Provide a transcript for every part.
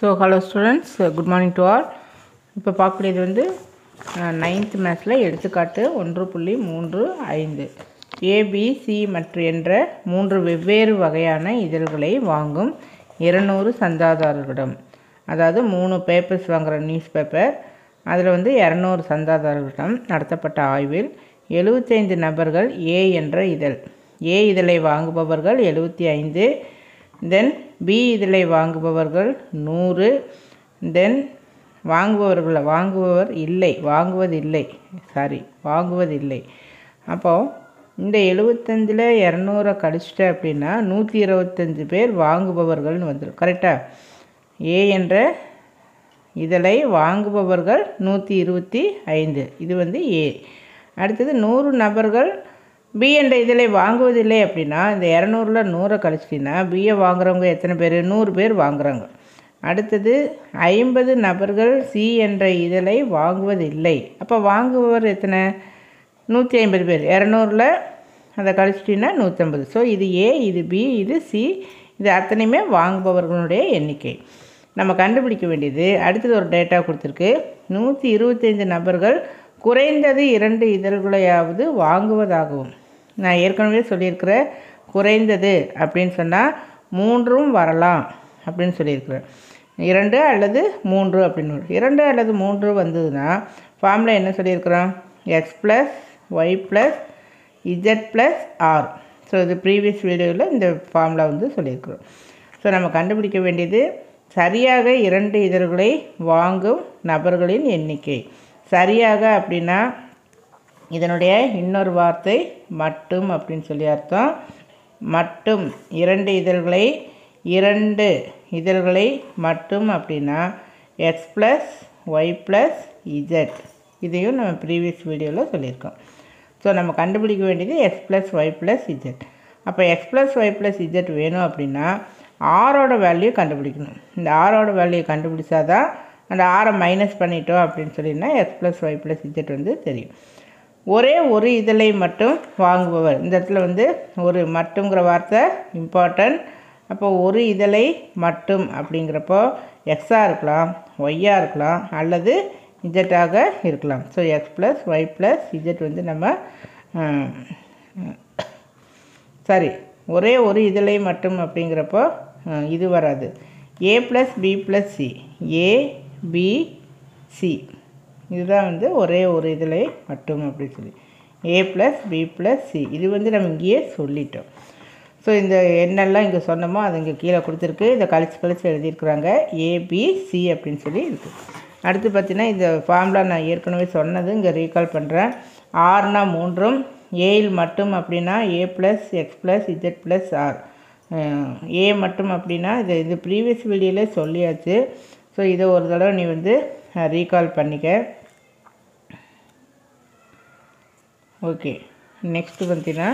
So hello students good morning to all இப்போ பார்க்கக்கூடியது வந்து நைன்த் மேத்ஸில் எடுத்துக்காட்டு ஒன்று புள்ளி மூன்று ஐந்து ஏபிசி மற்றும் என்ற மூன்று வெவ்வேறு வகையான இதழ்களை வாங்கும் இருநூறு சந்தாதாரர்களிடம் அதாவது மூணு பேப்பர்ஸ் வாங்குகிற நியூஸ் பேப்பர் அதில் வந்து இரநூறு சந்தாதாரர்களிடம் நடத்தப்பட்ட ஆய்வில் எழுபத்தைந்து நபர்கள் ஏ என்ற இதழ் ஏ இதழை வாங்குபவர்கள் எழுபத்தி ஐந்து தென் பி இதழை வாங்குபவர்கள் நூறு தென் வாங்குபவர்கள் வாங்குபவர் இல்லை வாங்குவதில்லை சாரி வாங்குவதில்லை அப்போது இந்த எழுபத்தஞ்சில் இரநூறை கழிச்சிட்ட அப்படின்னா நூற்றி இருபத்தஞ்சி பேர் வாங்குபவர்கள்னு வந்துடும் கரெக்டாக ஏ என்ற இதழை வாங்குபவர்கள் நூற்றி இருபத்தி ஐந்து இது வந்து ஏ அடுத்தது நூறு நபர்கள் பி என்ற இதழை வாங்குவதில்லை அப்படின்னா இந்த இரநூறுல நூறை கழிச்சிட்டிங்கன்னா பிஏ வாங்குறவங்க எத்தனை பேர் நூறு பேர் வாங்குறாங்க அடுத்தது ஐம்பது நபர்கள் சி என்ற இதழை வாங்குவதில்லை அப்போ வாங்குபவர் எத்தனை நூற்றி ஐம்பது பேர் இரநூறுல அதை கழிச்சிட்டிங்கன்னா நூற்றம்பது ஸோ இது ஏ இது பி இது சி இது அத்தனையுமே வாங்குபவர்களுடைய எண்ணிக்கை நம்ம கண்டுபிடிக்க வேண்டியது அடுத்தது ஒரு டேட்டா கொடுத்துருக்கு நூற்றி இருபத்தைந்து நபர்கள் குறைந்தது இரண்டு இதழ்களையாவது வாங்குவதாகவும் நான் ஏற்கனவே சொல்லியிருக்கிற குறைந்தது அப்படின்னு சொன்னால் மூன்றும் வரலாம் அப்படின்னு சொல்லியிருக்கிறேன் இரண்டு அல்லது மூன்று அப்படின்னு வரும். இரண்டு அல்லது மூன்று வந்ததுன்னா ஃபார்மில் என்ன சொல்லியிருக்கிறோம் X plus Y plus Z plus R so இது ப்ரீவியஸ் வீடியோவில் இந்த ஃபார்முலா வந்து சொல்லியிருக்கிறோம் ஸோ நம்ம கண்டுபிடிக்க வேண்டியது சரியாக இரண்டு இதழ்களை வாங்கும் நபர்களின் எண்ணிக்கை சரியாக அப்படின்னா இதனுடைய இன்னொரு வார்த்தை மட்டும் அப்படின்னு சொல்லி அர்த்தம் மட்டும் இரண்டு இதழ்களை இரண்டு இதழ்களை மட்டும் அப்படின்னா X plus Y plus Z இதையும் நம்ம ப்ரீவியஸ் வீடியோவில் சொல்லியிருக்கோம் ஸோ நம்ம கண்டுபிடிக்க வேண்டியது X plus Y plus Z அப்போ X plus Y plus Z வேணும் அப்படின்னா ஆரோட வேல்யூ கண்டுபிடிக்கணும் இந்த ஆரோட வேல்யூ கண்டுபிடிச்சா தான் அந்த ஆரை மைனஸ் பண்ணிட்டோம் அப்படின்னு சொல்லினா X plus Y plus Z வந்து தெரியும் ஒரே ஒரு இதழை மட்டும் வாங்குபவர் இந்த இடத்துல வந்து ஒரு மட்டுங்கிற வார்த்தை இம்பார்ட்டன்ட் அப்போ ஒரு இதழை மட்டும் அப்படிங்கிறப்போ எக்ஸாக இருக்கலாம் ஒய்யாக இருக்கலாம் அல்லது இஜெட்டாக இருக்கலாம் so X plus Y plus Z வந்து நம்ம சாரி ஒரே ஒரு இதழை மட்டும் அப்படிங்கிறப்போ அஹ், இது வராது A plus B plus C A B C இதுதான் வந்து ஒரே ஒரு இதழை மட்டும் அப்படின்னு சொல்லி A plus B plus C இது வந்து நம்ம இங்கேயே சொல்லிட்டோம் ஸோ இந்த எண்ணெல்லாம் இங்கே சொன்னோமோ அது இங்கே கீழே கொடுத்துருக்கு இதை கழிச்சு கழிச்சு எழுதியிருக்கிறாங்க ஏபிசி அப்படின்னு சொல்லி இருக்குது அடுத்து பார்த்தீங்கன்னா இந்த ஃபார்முலா நான் ஏற்கனவே சொன்னது இங்கே ரீகால் பண்ணுறேன் ஆறுனா மூன்றும் ஏயில் மட்டும் அப்படின்னா A plus X plus Z plus R A மட்டும் அப்படின்னா இது இது ப்ரீவியஸ் வீடியோவிலே சொல்லியாச்சு ஸோ இதை ஒரு தடவை நீ வந்து ரீகால் பண்ணிக்க ஓகே நெக்ஸ்ட்டு பார்த்தீங்கன்னா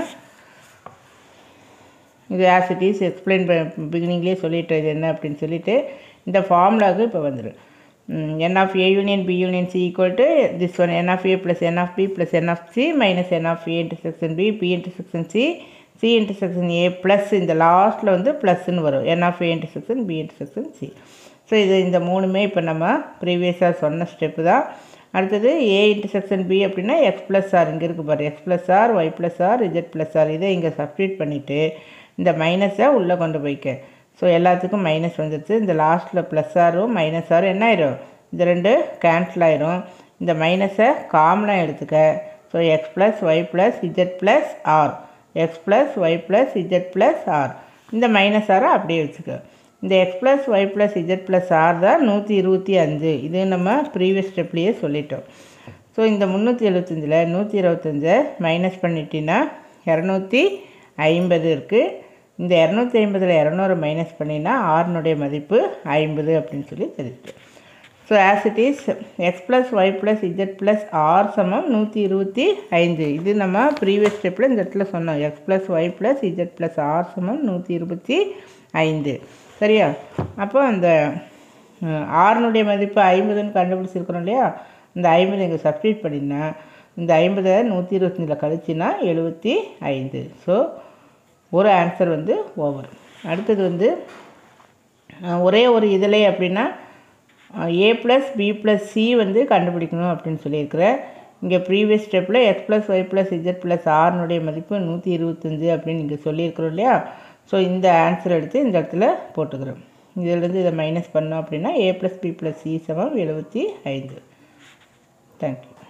இது ஆஸ் இட் இஸ் எக்ஸ்பிளைன் பிகினிங்லேயே சொல்லிட்டேன் இது என்ன அப்படின்னு சொல்லிட்டு இந்த ஃபார்முலாவுக்கு இப்போ வந்துடும் N of A union B union C equal to this one N of A plus N of B plus N of C minus N of A intersection B B intersection C C intersection A plus இந்த லாஸ்ட்டில் வந்து ப்ளஸ்ன்னு வரும் N of A intersection B intersection C so இது இந்த மூணுமே இப்போ நம்ம ப்ரீவியஸாக சொன்ன ஸ்டெப்பு தான் அடுத்தது ஏ இன்டர்செக்ஷன் பி அப்படின்னா எக்ஸ் ப்ளஸ் ஆர் இங்கே இருக்குது பாரு X plus R Y plus R Z plus R இதை இங்கே சப்ஸ்டியூட் பண்ணிவிட்டு இந்த மைனஸை உள்ளே கொண்டு போய்க்க ஸோ எல்லாத்துக்கும் மைனஸ் வந்துடுச்சு இந்த லாஸ்ட்டில் ப்ளஸ் ஆரும் மைனஸ் ஆரும் என்ன ஆயிரும் இது ரெண்டு கேன்சல் ஆயிரும் இந்த மைனஸை காமனாக எடுத்துக்க so X plus Y plus Z plus R X plus Y plus Z plus R இந்த மைனஸ் ஆரை அப்படியே வச்சுக்க இந்த X plus Y plus Z plus R தான் நூற்றி இருபத்தி அஞ்சு இது நம்ம ப்ரீவியஸ் ஸ்டெப்லேயே சொல்லிட்டோம் ஸோ இந்த முந்நூற்றி எழுபத்தஞ்சில் நூற்றி இருபத்தஞ்சை மைனஸ் பண்ணிட்டீங்கன்னா இரநூத்தி ஐம்பது இருக்குது இந்த இரநூத்தி ஐம்பதில் இரநூறு மைனஸ் பண்ணினா ஆறுனுடைய மதிப்பு ஐம்பது அப்படின்னு சொல்லி தெரிஞ்சுட்டு so as it is X plus Y plus Z plus R சமம் நூற்றி இருபத்தி ஐந்து இது நம்ம ப்ரீவியஸ் ஸ்டெப்பில் இந்த இடத்துல சொன்னோம் X plus Y plus Z plus R சமம் நூற்றி இருபத்தி ஐந்து சரியா அப்போ அந்த ஆறுனுடைய மதிப்பு ஐம்பதுன்னு கண்டுபிடிச்சிருக்கிறோம் இல்லையா இந்த ஐம்பது இங்கே சப்ஸ்டியூட் பண்ணினா இந்த ஐம்பதை நூற்றி இருபத்தஞ்சில் கழிச்சின்னா எழுபத்தி ஐந்து ஸோ ஒரு ஆன்சர் வந்து ஓவர் அடுத்தது வந்து அஹ் ஒரே ஒரு இதில் அப்படின்னா A plus B plus C வந்து கண்டுபிடிக்கணும் அப்படின்னு சொல்லியிருக்கிறேன் இங்கே ப்ரீவியஸ் ஸ்டெப்பில் X plus Y plus Z plus ஆர்னுடைய மதிப்பு நூற்றி இருபத்தஞ்சு அப்படின்னு இங்கே சொல்லியிருக்கிறோம் இல்லையா ஸோ இந்த ஆன்சர் எடுத்து இந்த இடத்துல போட்டுக்கிறோம் இதிலேருந்து இதை மைனஸ் பண்ணோம் அப்படின்னா A plus B plus C சமம் எழுபத்தி ஐந்து தேங்க்யூ